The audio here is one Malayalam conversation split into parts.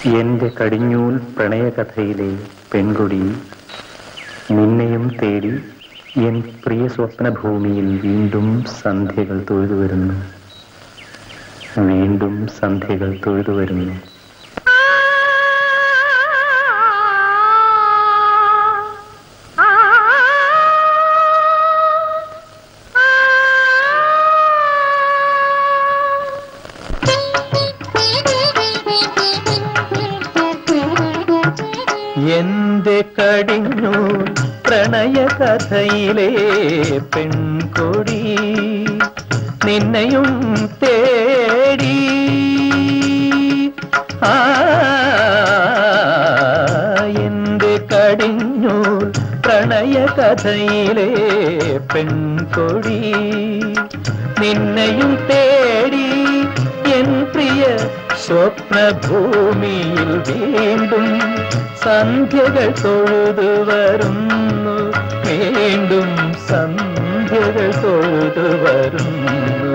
എന്റെ കടിഞ്ഞൂൽ പ്രണയകഥയിലെ പെൺകുടി നിന്നെയും തേടി എൻ പ്രിയ സ്വപ്നഭൂമിയിൽ വീണ്ടും സന്ധ്യകൾ തൊഴുതു വരുന്നു വീണ്ടും സന്ധ്യകൾ തൊഴുതു വരുന്നു എന്റെ കടിഞ്ഞു പ്രണയകഥയിലെ പെൺകൊടി നിന്നെയും തേടി ആ എന്റെ കടിഞ്ഞു പ്രണയകഥയിലെ പെൺകൊടി നിന്നെയും തേടി എൻ പ്രിയ സ്വപ്നഭൂമിയിൽ വീണ്ടും സന്ധ്യകൾ തൊഴുതു വരുന്നു വീണ്ടും സന്ധ്യകൾ തൊഴുതു വരുന്നു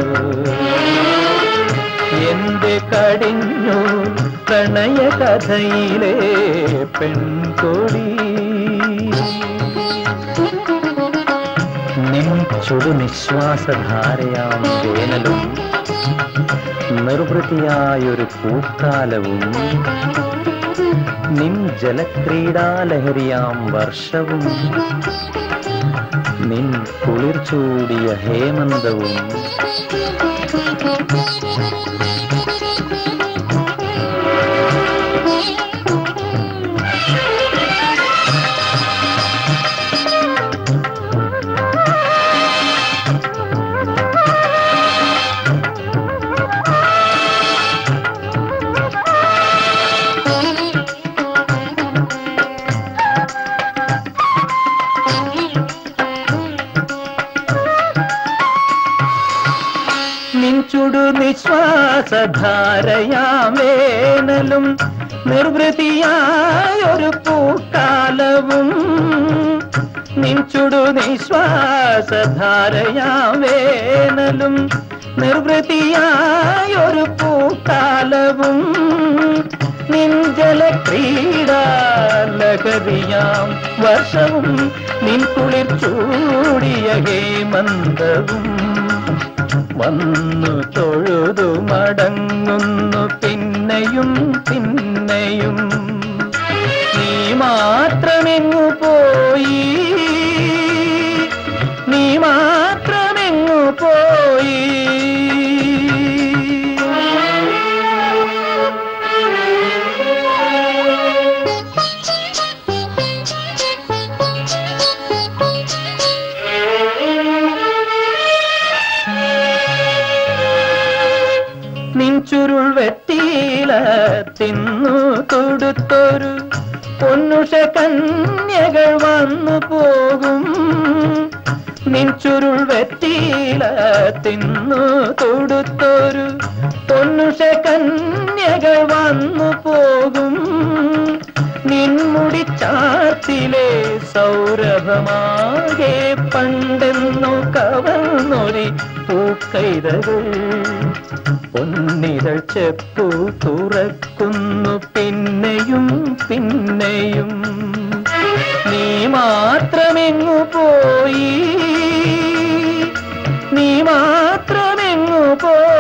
എന്റെ കടിഞ്ഞു പ്രണയ കഥയിലെ പെൺകൊടി നിൻ ചുടു നിശ്വാസധാരയാം വേനലും നിർവൃതിയായൊരു പൂക്കാലവും നിൻ ജലക്രീഡാലഹരിയാം വർഷവും നിൻ കുളിർ ചൂടിയ ഹേമന്തവും നിൻ ചുടു നിശ്വാസധാരയാമേനലും നിർവൃതിയായൊരു പൂക്കാലവും നിൻ ചുടു നിശ്വാസധാരയാമേനലും നിർവൃതിയായൊരു പൂക്കാലവും നിൻ ജലക്രീഡാലഹരിയാം വർഷവും നിൻ കുളിർ ചൂടിയ ഹേമന്തവും വന്നു തൊഴുതു മടങ്ങുന്നു പിന്നെയും പിന്നെയും നീ മാത്രമെങ്ങു പോയി നീ മാത്രമെങ്ങു പോയി നിൻചുരുൾ വെറ്റീല തിന്നു തൊടുത്തൊരു പൊന്നുഷ കന്യകൾ വന്നു പോകും നിൻചുരുൾ വെറ്റീല തിന്നു തൊടുത്തൊരു പൊന്നുഷ കന്യകൾ വന്നു പോകും നിൻമുടി ചാത്തിലെ സൗരഭമാകെ പണ്ടെന്നു കവർന്നൊരി പൂക്കൈതകൾ പൊന്നിതൾ ചെപ്പു തുറക്കുന്നു പിന്നെയും പിന്നെയും നീ മാത്രമെങ്ങു പോയി നീ മാത്രമെങ്ങു പോയി